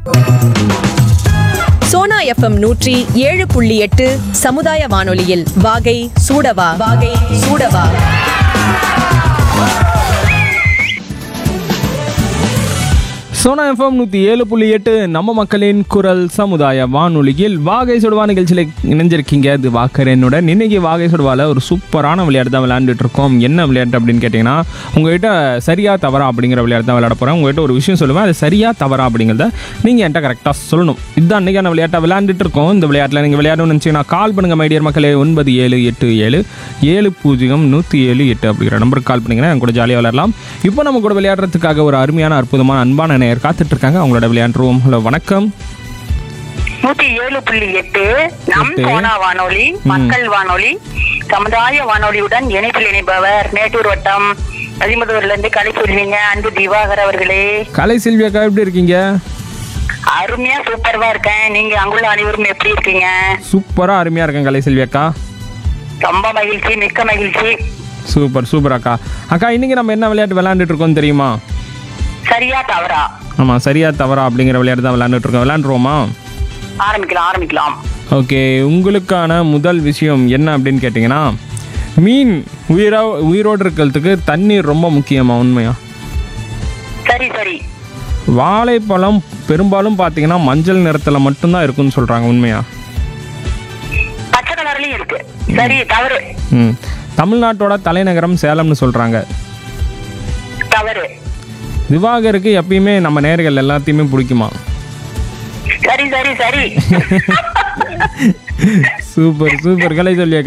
Sona FM நூற்றி ஏழு புள்ளி எட்டு சமுதாய வானொலியில் வாகை சூடவா வாகை சூடவா சோனா எஃப்எம் நூற்றி ஏழு புள்ளி எட்டு நம்ம மக்களின் குரல் சமுதாய வானொலியில் வாகை சுடுவா நிகழ்ச்சியில் இணைஞ்சிருக்கீங்க இது வாக்கரனுடன் இன்னைக்கு வாகை சுடுவால ஒரு சூப்பரான விளையாட்டு தான் விளையாண்டுட்டு இருக்கோம் என்ன விளையாட்டு அப்படின்னு கேட்டிங்கன்னா உங்ககிட்ட சரியா தவறா அப்படிங்கிற விளையாட்டு தான் விளையாட போகிறேன் உங்ககிட்ட ஒரு விஷயம் சொல்லுவேன் அது சரியா தவறா அப்படிங்கிறத நீங்கள் என்கிட்ட கரெக்டாக சொல்லணும் இதுதான் அன்றைக்கான விளையாட்டை விளையாண்டுட்டு இருக்கோம் இந்த விளையாட்டில் நீங்கள் விளையாடணும்னு நினச்சிங்கன்னா கால் பண்ணுங்கள் மைடியர் மக்களே ஒன்பது ஏழு எட்டு ஏழு ஏழு பூஜ்ஜியம் நூற்றி ஏழு எட்டு அப்படிங்கிற நம்பருக்கு கால் பண்ணிங்கன்னா என் கூட ஜாலியாக விளையாடலாம் இப்போ நம்ம கூட விளையாடுறதுக்காக ஒரு அருமையான அற்புதமான அன்பான நேயர் காத்துட்டு இருக்காங்க அவங்களோட விளையாண்டுருவோம் ஹலோ வணக்கம் நூத்தி ஏழு புள்ளி எட்டு நம் எட்டு. சோனா வானொலி மக்கள் வானொலி சமுதாய வானொலியுடன் இணைப்பில் இணைப்பவர் மேட்டூர் வட்டம் பதிமதூர்ல இருந்து கலை சொல்வீங்க அன்பு திவாகர் அவர்களே கலை செல்வியாக்கா எப்படி இருக்கீங்க அருமையா சூப்பர்வா இருக்கேன் நீங்க அங்குள்ள அனைவரும் எப்படி இருக்கீங்க சூப்பராக அருமையாக இருக்கேன் கலை செல்வியாக்கா ரொம்ப மகிழ்ச்சி மிக்க மகிழ்ச்சி சூப்பர் சூப்பர் அக்கா அக்கா இன்னைக்கு நம்ம என்ன விளையாட்டு விளையாண்டுட்டு இருக்கோம் தெரியுமா சரியா தவறா ஆமாம் சரியா தவறா அப்படிங்கிற விளையாட்டு தான் விளையாண்டுட்டு இருக்கோம் விளையாண்டுருவோமா ஆரம்பிக்கலாம் ஆரம்பிக்கலாம் ஓகே உங்களுக்கான முதல் விஷயம் என்ன அப்படின்னு கேட்டிங்கன்னா மீன் உயிரா உயிரோடு இருக்கிறதுக்கு தண்ணீர் ரொம்ப முக்கியமா உண்மையா சரி சரி வாழைப்பழம் பெரும்பாலும் பார்த்தீங்கன்னா மஞ்சள் நிறத்தில் மட்டும்தான் இருக்குன்னு சொல்கிறாங்க உண்மையா பச்சை கலர்லயும் இருக்கு சரி தவறு ம் தமிழ்நாட்டோட தலைநகரம் சேலம்னு சொல்கிறாங்க தவறு திவாகருக்கு எப்பயுமே நம்ம நேர்கள் எல்லாத்தையுமே பிடிக்குமா சரி சரி சரி சூப்பர் சூப்பர் கலை சொல்லி